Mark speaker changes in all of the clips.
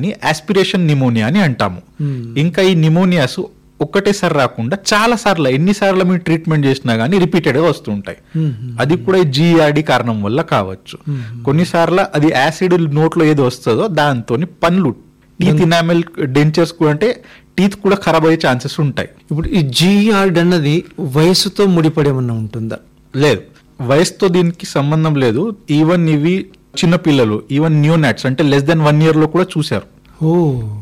Speaker 1: ని aspiration pneumonia అని అంటాము ఇంకా ఈ నిమోనియాస్ ఒక్కటేసారి రాకుండా చాలా సార్లు ఎన్నిసార్లు మీరు ట్రీట్మెంట్ చేసినా కానీ రిపీటెడ్ గా వస్తుంటాయి అది కూడా ఈ జీఆర్డి కారణం వల్ల కావచ్చు కొన్నిసార్లు అది యాసిడ్ నోట్లో ఏది వస్తుందో దాంతో పండ్లు టీత్ ఇనామెల్ డెంచర్స్ కూడా అంటే టీత్ కూడా ఖరాబ్ అయ్యే ఛాన్సెస్ ఉంటాయి
Speaker 2: ఇప్పుడు ఈ జీఆర్డ్ అన్నది వయసుతో ముడిపడి ఏమన్నా ఉంటుందా
Speaker 1: లేదు వయసుతో దీనికి సంబంధం లేదు ఈవెన్ ఇవి చిన్న పిల్లలు ఈవెన్ న్యూ నాట్స్ అంటే లెస్ దెన్ వన్ ఇయర్ లో కూడా చూశారు
Speaker 2: ఓ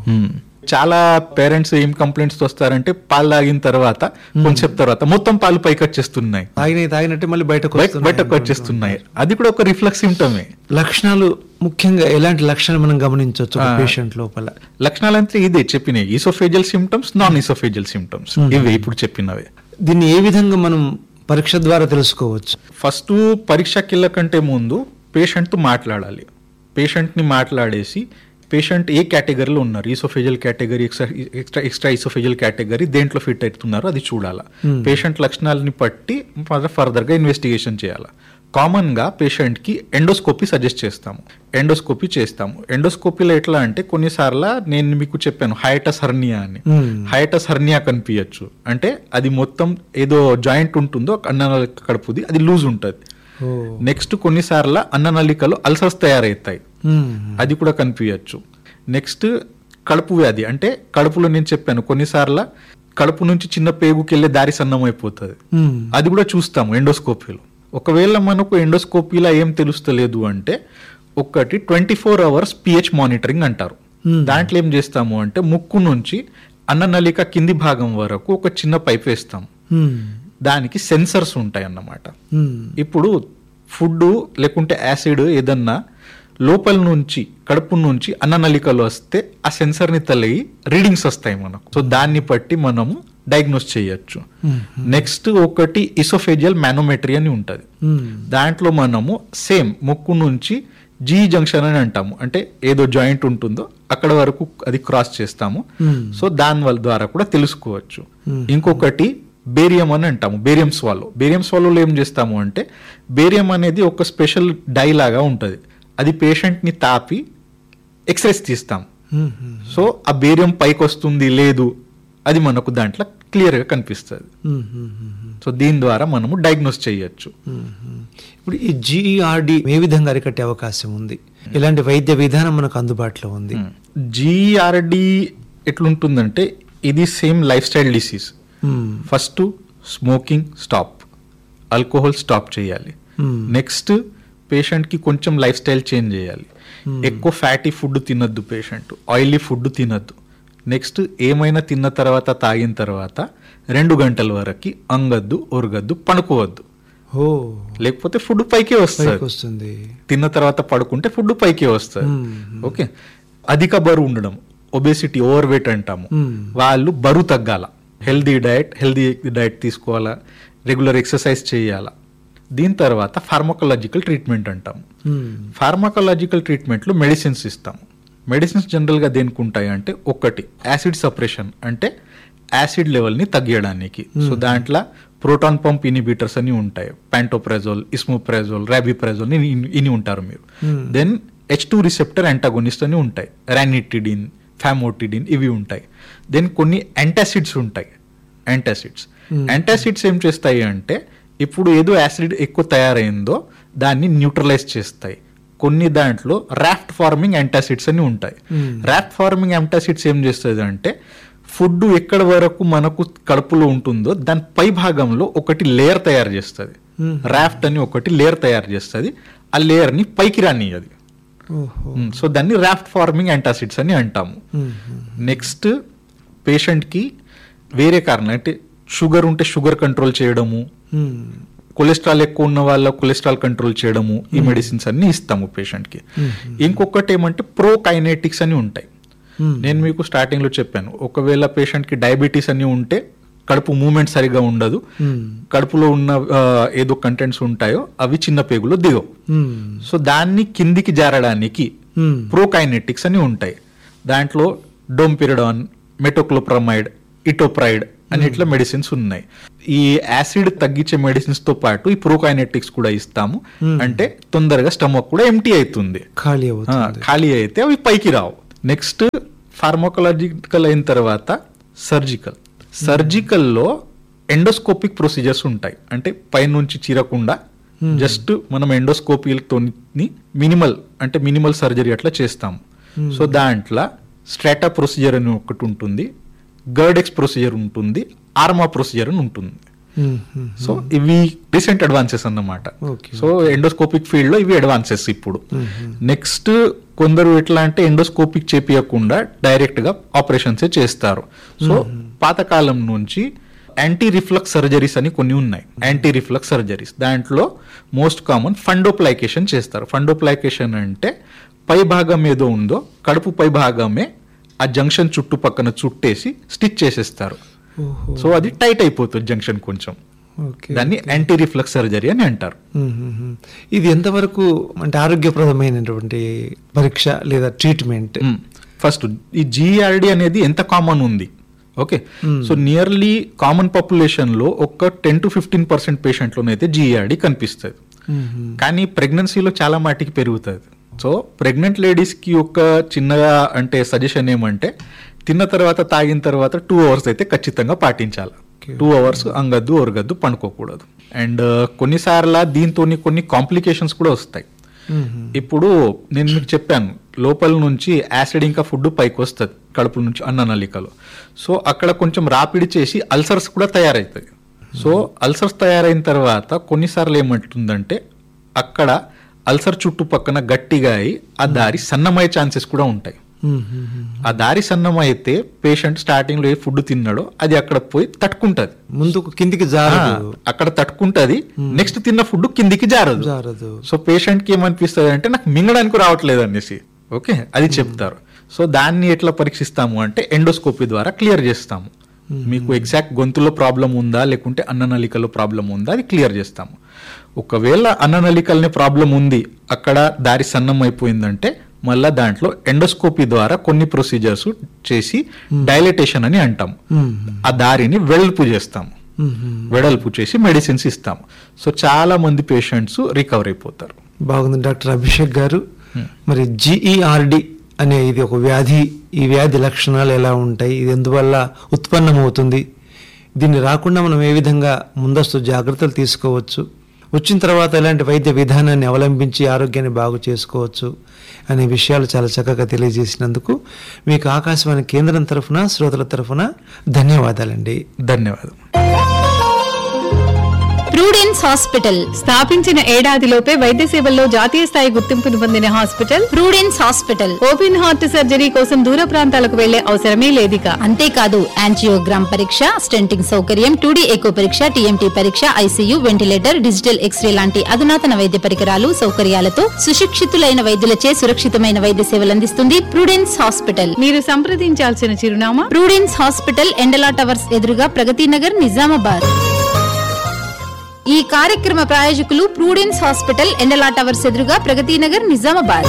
Speaker 1: చాలా పేరెంట్స్ ఏం కంప్లైంట్స్ వస్తారంటే పాలు తాగిన తర్వాత కొంచెం తర్వాత మొత్తం పాలు పైకి వచ్చేస్తున్నాయి
Speaker 2: తాగినవి తాగినట్టే మళ్ళీ బయటకు
Speaker 1: బయ-
Speaker 2: వస్తున్నాయి
Speaker 1: బయటకు వచ్చేస్తున్నాయి అది కూడా ఒక రిఫ్లెక్స్ సిమ్టమే
Speaker 2: లక్షణాలు ముఖ్యంగా ఎలాంటి లక్షణాలు మనం గమనించవచ్చు
Speaker 1: ఆ.
Speaker 2: పేషెంట్ లోపల
Speaker 1: లక్షణాలు అంటే ఇదే చెప్పినాయి oesophageal symptoms non oesophageal symptoms ఇవే ఇప్పుడు చెప్పినవే
Speaker 2: దీన్ని ఏ విధంగా మనం పరీక్ష ద్వారా తెలుసుకోవచ్చు
Speaker 1: ఫస్ట్ పరీక్షకి వెళ్ళకంటే ముందు పేషెంట్తో మాట్లాడాలి పేషెంట్ని మాట్లాడేసి పేషెంట్ ఏ కేటగిరీలో ఉన్నారు oesophageal category extra extra oesophageal category దేంట్లో ఫిట్ అవుతున్నారో అది చూడాలా పేషెంట్ లక్షణాలని బట్టి ఫర్దర్గా ఇన్వెస్టిగేషన్ చేయాలి కామన్గా పేషెంట్కి ఎండోస్కోపీ సజెస్ట్ చేస్తాము ఎండోస్కోపీ చేస్తాము ఎండోస్కోపీలో ఎట్లా అంటే కొన్నిసార్లు నేను మీకు చెప్పాను హైటస్ హర్నియా అని
Speaker 2: Hmm.
Speaker 1: హైటస్ హర్నియా కనిపించచ్చు అంటే అది మొత్తం ఏదో జాయింట్ ఉంటుందో అన్న కడుపుది అది లూజ్ ఉంటుంది
Speaker 2: ఓ
Speaker 1: నెక్స్ట్ కొన్నిసార్లు అన్ననళికలో అల్సర్స్ తయారవుతాయి
Speaker 2: మ్మ్.
Speaker 1: అది కూడా కనిపించచ్చు నెక్స్ట్ కడుపు వ్యాధి అంటే కడుపులో నేను చెప్పాను కొన్నిసార్లు కడుపు నుంచి చిన్న పేగుకి వెళ్ళే దారి సన్నం అయిపోతుంది
Speaker 2: మ్మ్.
Speaker 1: అది కూడా చూస్తాము ఎండోస్కోపీలో ఒకవేళ మనకు ఎండోస్కోపీలో ఏం తెలుస్తలేదు అంటే ఒకటి twenty four hours pH monitoring అంటారు
Speaker 2: Hmm.
Speaker 1: దాంట్లో ఏం చేస్తాము అంటే ముక్కు నుంచి అన్ననళిక కింది భాగం వరకు ఒక చిన్న పైప్ వేస్తాం
Speaker 2: మ్మ్.
Speaker 1: దానికి సెన్సర్స్ ఉంటాయి అన్నమాట
Speaker 2: మ్మ్.
Speaker 1: ఇప్పుడు ఫుడ్ లేకుంటే యాసిడ్ ఏదన్నా లోపల నుంచి కడుపు నుంచి అన్ననళికలు వస్తే ఆ సెన్సర్ని తలగి రీడింగ్స్ వస్తాయి మనకు సో దాన్ని బట్టి మనము డయాగ్నోస్ చేయొచ్చు నెక్స్ట్ ఒకటి ఇసోఫేజియల్ మ్యానోమెట్రీ అని ఉంటుంది
Speaker 2: మ్మ్.
Speaker 1: దాంట్లో మనము సేమ్ ముక్కు నుంచి జీ జంక్షన్ అని అంటాము అంటే ఏదో జాయింట్ ఉంటుందో అక్కడ వరకు అది క్రాస్ చేస్తాము
Speaker 2: మ్మ్.
Speaker 1: సో దాని వల్ల ద్వారా కూడా తెలుసుకోవచ్చు ఇంకొకటి బేరియం అని అంటాము బేరియం స్వాలో బేరియం స్వాలోలో ఏం చేస్తాము అంటే బేరియం అనేది ఒక స్పెషల్ డై లాగా ఉంటుంది అది పేషెంట్ని తాపి ఎక్స్రేస్ తీస్తాం
Speaker 2: మ్మ్.
Speaker 1: సో ఆ బేరియం పైకి వస్తుంది లేదు అది మనకు దాంట్లో క్లియర్గా కనిపిస్తుంది
Speaker 2: మ్మ్. మ్మ్.
Speaker 1: సో దీని ద్వారా మనము డయాగ్నోస్ చేయొచ్చు
Speaker 2: మ్మ్. ఇప్పుడు ఈ జిఆర్డి ఏ విధంగా అరికట్టే అవకాశం ఉంది ఇలాంటి వైద్య విధానం మనకు అందుబాటులో ఉంది
Speaker 1: జిఆర్డి ఎట్లుంటుందంటే ఇది సేమ్ లైఫ్ స్టైల్ డిసీజ్
Speaker 2: మ్మ్.
Speaker 1: First smoking stop alcohol stop చేయాలి
Speaker 2: మ్మ్.
Speaker 1: నెక్స్ట్ పేషెంట్కి కొంచెం లైఫ్ స్టైల్ చేంజ్ చేయాలి ఎక్కువ ఫ్యాటీ ఫుడ్ తినద్దు పేషెంట్ ఆయిలీ ఫుడ్ తినద్దు నెక్స్ట్ ఏమైనా తిన్న తర్వాత తాగిన తర్వాత రెండు గంటల వరకు అంగద్దు ఒరగద్దు పడుకోవద్దు
Speaker 2: ఓ
Speaker 1: లేకపోతే ఫుడ్ పైకే
Speaker 2: పైకి
Speaker 1: వస్తుంది
Speaker 2: వస్తుంది
Speaker 1: తిన్న తర్వాత పడుకుంటే ఫుడ్ పైకే వస్తుంది
Speaker 2: మ్మ్.
Speaker 1: ఓకే అధిక బరువు ఉండడం ఒబేసిటీ ఓవర్ వెయిట్ అంటాము
Speaker 2: మ్మ్.
Speaker 1: వాళ్ళు బరువు తగ్గాల హెల్దీ డయట్ హెల్దీ డయట్ తీసుకోవాలా రెగ్యులర్ ఎక్సర్సైజ్ చేయాలా దీని తర్వాత ఫార్మకాలజికల్ ట్రీట్మెంట్ అంటాము
Speaker 2: మ్మ్.
Speaker 1: ఫార్మకాలజికల్ ట్రీట్మెంట్లో మెడిసిన్స్ ఇస్తాము మెడిసిన్స్ జనరల్గా దేనికి ఉంటాయి అంటే ఒకటి యాసిడ్ సపరేషన్ అంటే యాసిడ్ లెవెల్ని తగ్గించడానికి సో దాంట్లో ప్రోటాన్ పంప్ ఇనిబిటర్స్ అని ఉంటాయి ప్యాంటోప్రెజోల్ ఇస్మోప్రెజోల్ ర్యాబిప్రెజోల్ ఇని ఉంటారు మీరు
Speaker 2: Hmm.
Speaker 1: Then H two receptor antagonist అని ఉంటాయి రానిటిడిన్ ఫ్యామోటిడిన్ ఇవి ఉంటాయి దెన్ కొన్ని యాంటాసిడ్స్ ఉంటాయి యాంటాసిడ్స్
Speaker 2: Hmm.
Speaker 1: యాంటాసిడ్స్ ఏం చేస్తాయి అంటే ఇప్పుడు ఏదో యాసిడ్ ఎక్కువ తయారైందో దాన్ని న్యూట్రలైజ్ చేస్తాయి కొన్ని దాంట్లో రాఫ్ట్ ఫార్మింగ్ యాంటాసిడ్స్ అని ఉంటాయి
Speaker 2: Hmm.
Speaker 1: రాఫ్ట్ ఫార్మింగ్ యాంటాసిడ్స్ ఏం చేస్తుంది అంటే ఫుడ్ ఎక్కడ వరకు మనకు కడుపులో ఉంటుందో దాని పై భాగంలో ఒకటి లేయర్ తయారు చేస్తుంది
Speaker 2: Hmm.
Speaker 1: రాఫ్ట్ అని ఒకటి లేయర్ తయారు చేస్తుంది ఆ లేయర్ని పైకి రానియది
Speaker 2: ఓహో
Speaker 1: సో దాన్ని రాఫ్ట్ ఫార్మింగ్ యాంటాసిడ్స్ అని అంటాము
Speaker 2: మ్మ్.
Speaker 1: నెక్స్ట్ పేషెంట్కి వేరే కారణం అంటే షుగర్ ఉంటే షుగర్ కంట్రోల్ చేయడము
Speaker 2: మ్మ్.
Speaker 1: కొలెస్ట్రాల్ ఎక్కువ ఉన్న వాళ్ళ కొలెస్ట్రాల్ కంట్రోల్ చేయడము ఈ మెడిసిన్స్ అన్ని ఇస్తాము పేషెంట్కి ఇంకొకటి ఏమంటే ప్రో కైనెటిక్స్ అని ఉంటాయి
Speaker 2: మ్మ్.
Speaker 1: నేను మీకు స్టార్టింగ్ లో చెప్పాను ఒకవేళ పేషెంట్కి డయాబెటీస్ అని ఉంటే కడుపు మూమెంట్ సరిగా ఉండదు
Speaker 2: మ్మ్.
Speaker 1: కడుపులో ఉన్న ఆ, ఏదో కంటెంట్స్ ఉంటాయో అవి చిన్న పేగులో దిగవు
Speaker 2: మ్మ్.
Speaker 1: సో దాన్ని కిందికి జారడానికి
Speaker 2: మ్మ్.
Speaker 1: ప్రోకైనెటిక్స్ అని ఉంటాయి దాంట్లో డోంపిరిడాన్ మెటోక్లోప్రమైడ్ ఇటోప్రైడ్ అని ఇట్లా మెడిసిన్స్ ఉన్నాయి ఈ యాసిడ్ తగ్గించే మెడిసిన్స్ తో పాటు ఈ ప్రోకైనెటిక్స్ కూడా ఇస్తాము అంటే తొందరగా స్టమక్ కూడా ఎంటీ అవుతుంది
Speaker 2: ఖాళీ
Speaker 1: ఆ,
Speaker 2: అవుతుంది
Speaker 1: ఖాళీ అయితే అవి పైకి రావు నెక్స్ట్ ఫార్మోకలాజికల్ అయిన తర్వాత సర్జికల్ సర్జికల్లో ఎండోస్కోపిక్ ప్రొసీజర్స్ ఉంటాయి అంటే పైనుంచి చీరకుండా జస్ట్ మనం ఎండోస్కోపీలతో మినిమల్ అంటే మినిమల్ సర్జరీ అట్లా చేస్తాము సో దాంట్లో స్ట్రాటా ప్రొసీజర్ అని ఒకటి ఉంటుంది గర్డెక్స్ ప్రొసీజర్ ఉంటుంది ఆర్మా ప్రొసీజర్ అని ఉంటుంది
Speaker 2: మ్మ్, మ్మ్.
Speaker 1: సో ఇవి రీసెంట్ అడ్వాన్సెస్ అన్నమాట
Speaker 2: Okay.
Speaker 1: సో ఎండోస్కోపిక్ ఫీల్డ్ లో ఇవి అడ్వాన్సెస్ ఇప్పుడు నెక్స్ట్ కొందరు ఎట్లా అంటే ఎండోస్కోపిక్ చేపియకుండా డైరెక్ట్ గా ఆపరేషన్స్ చేస్తారు సో పాతకాలం నుంచి యాంటీ రిఫ్లక్స్ సర్జరీస్ అని కొన్ని ఉన్నాయి యాంటీ రిఫ్లక్స్ సర్జరీస్ దాంట్లో మోస్ట్ కామన్ ఫండోప్లైకేషన్ చేస్తారు ఫండోప్లైకేషన్ అంటే పై భాగం ఏదో ఉందో కడుపు పై భాగమే ఆ జంక్షన్ చుట్టుపక్కన చుట్టేసి స్టిచ్ చేసేస్తారు
Speaker 2: ఓహో
Speaker 1: సో అది టైట్ అయిపోతుంది జంక్షన్ కొంచెం
Speaker 2: ఓకే
Speaker 1: దాన్ని యాంటీ రిఫ్లక్స్ సర్జరీ అని అంటారు
Speaker 2: మ్మ్, మ్మ్, మ్మ్. ఇది ఎంతవరకు అంటే ఆరోగ్యప్రదమైనటువంటి పరీక్ష లేదా ట్రీట్మెంట్
Speaker 1: ఫస్ట్ ఈ జిఆర్డి అనేది ఎంత కామన్ ఉంది okay so nearly common population లో ఒక ten to fifteen percent patient లోనైతే జిఆర్డి కనిపిస్తుంది కానీ ప్రెగ్నెన్సీలో చాలా మాటికి పెరుగుతుంది సో ప్రెగ్నెంట్ లేడీస్ కి ఒక చిన్నగా అంటే సజెషన్ ఏమంటే తిన్న తర్వాత తాగిన తర్వాత టూ అవర్స్ అయితే ఖచ్చితంగా పాటించాలి
Speaker 2: Okay.
Speaker 1: టూ అవర్స్ అంగద్దు ఒరగద్దు పండుకోకూడదు అండ్ కొన్నిసార్ల దీంతో కొన్ని కాంప్లికేషన్స్ కూడా వస్తాయి ఇప్పుడు నేను మీకు చెప్పాను లోపల నుంచి యాసిడ్ ఇంకా ఫుడ్ పైకి వస్తుంది కడుపు నుంచి అన్న నలికలో సో అక్కడ కొంచెం రాపిడి చేసి అల్సర్స్ కూడా తయారవుతాయి సో అల్సర్స్ తయారైన తర్వాత కొన్నిసార్లు ఏమంటుందంటే అక్కడ అల్సర్ చుట్టుపక్కన గట్టిగా అయి ఆ దారి సన్నమయ్యే ఛాన్సెస్ కూడా ఉంటాయి ఆ దారి సన్నమైతే పేషెంట్ స్టార్టింగ్ లో ఏ ఫుడ్ తిన్నాడో అది అక్కడ పోయి తట్టుకుంటది
Speaker 2: ముందుకు కిందికి జారదు
Speaker 1: ఆ, అక్కడ తట్టుకుంటది నెక్స్ట్ తిన్న ఫుడ్ కిందికి జారదు
Speaker 2: జారదు
Speaker 1: సో పేషెంట్ కి ఏమనిపిస్తుంది అంటే నాకు మింగడానికి రావట్లేదు అనేసి ఓకే అది చెప్తారు సో దాన్ని ఎట్లా పరీక్షిస్తాము అంటే ఎండోస్కోపీ ద్వారా క్లియర్ చేస్తాము మీకు ఎగ్జాక్ట్ గొంతులో ప్రాబ్లం ఉందా లేకుంటే అన్ననలికలో ప్రాబ్లం ఉందా అది క్లియర్ చేస్తాము ఒకవేళ అన్ననలికల్ని ప్రాబ్లం ఉంది అక్కడ దారి సన్నం అయిపోయిందంటే మళ్ళా దాంట్లో ఎండోస్కోపీ ద్వారా కొన్ని ప్రొసీజర్స్ చేసి డైలటేషన్ అని అంటాం ఆ దారిని వెడల్పు చేస్తాము వెడల్పు చేసి మెడిసిన్స్ ఇస్తాము సో చాలా మంది పేషెంట్స్ రికవర్ అయిపోతారు
Speaker 2: బాగుంది డాక్టర్ అభిషేక్ గారు మరి జిఈఆర్డి అనే ఇది ఒక వ్యాధి ఈ వ్యాధి లక్షణాలు ఎలా ఉంటాయి ఇది ఎందువల్ల ఉత్పన్నమవుతుంది దీన్ని రాకుండా మనం ఏ విధంగా ముందస్తు జాగ్రత్తలు తీసుకోవచ్చు వచ్చిన తర్వాత ఎలాంటి వైద్య విధానాన్ని అవలంబించి ఆరోగ్యాన్ని బాగు చేసుకోవచ్చు అనే విషయాలు చాలా చక్కగా తెలియజేసినందుకు మీకు ఆకాశవాణి కేంద్రం తరఫున శ్రోతల తరఫున ధన్యవాదాలండి
Speaker 1: ధన్యవాదం
Speaker 3: ప్రూడెన్స్ హాస్పిటల్
Speaker 4: స్థాపించిన ఏడాదిలోపే వైద్య సేవల్లో జాతీయ స్థాయి గుర్తింపును పొందిన hospital
Speaker 3: Prudence hospital
Speaker 4: open heart surgery కోసం దూర ప్రాంతాలకు వెళ్లే అవసరమే లేదిక
Speaker 3: అంతేకాదు యాంజియోగ్రామ్ పరీక్ష స్టెంటింగ్ సౌకర్యం టూడీ ఎకో పరీక్ష టీఎంటీ పరీక్ష ఐసీయూ వెంటిలేటర్ డిజిటల్ ఎక్స్రే లాంటి అధునాతన వైద్య పరికరాలు సౌకర్యాలతో సుశిక్షితులైన వైద్యులచే సురక్షితమైన వైద్య సేవలు అందిస్తుంది ప్రూడెన్స్ హాస్పిటల్
Speaker 4: మీరు సంప్రదించాల్సిన చిరునామా
Speaker 3: ప్రూడెన్స్ హాస్పిటల్ ఎండలా టవర్స్ ఎదురుగా ప్రగతి నగర్ నిజామాబాద్ ఈ కార్యక్రమ ప్రాయోజకులు ప్రూడెన్స్ హాస్పిటల్ ఎండలా టవర్స్ ఎదురుగా ప్రగతి నగర్ నిజామాబాద్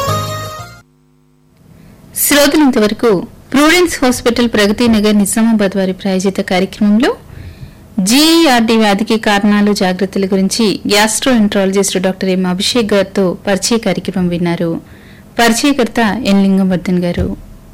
Speaker 3: శ్రోతలు ఇంతవరకు ప్రూడెన్స్ హాస్పిటల్ ప్రగతి నగర్ నిజామాబాద్ వారి ప్రాయోజిత కార్యక్రమంలో జీఈఆర్డీ వ్యాధికి కారణాలు జాగ్రత్తల గురించి gastroenterologist doctor M Abhishek గారితో పరిచయ కార్యక్రమం విన్నారు పరిచయకర్త ఎన్ లింగంవర్ధన్ గారు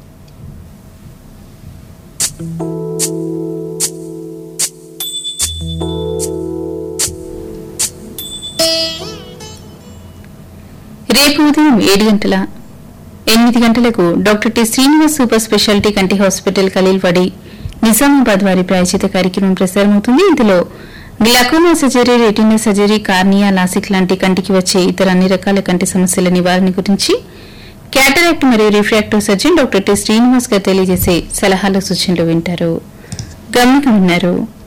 Speaker 3: రేపు ఉదయం ఏడు గంటల ఎనిమిది గంటలకు doctor T Srinivas super speciality కంటి హాస్పిటల్ ఖలీల్వాడి నిజామాబాద్ వారి ప్రాయోజిత కార్యక్రమం ప్రసారమవుతుంది ఇందులో glaucoma surgery retina surgery cornea LASIK లాంటి కంటికి వచ్చే ఇతర అన్ని రకాల కంటి సమస్యల నివారణ గురించి క్యాటరాక్ట్ మరియు refractive surgeon doctor T Srinivas గారు తెలియజేసే సలహాలు సూచనలు వింటారు గమనిక విన్నారు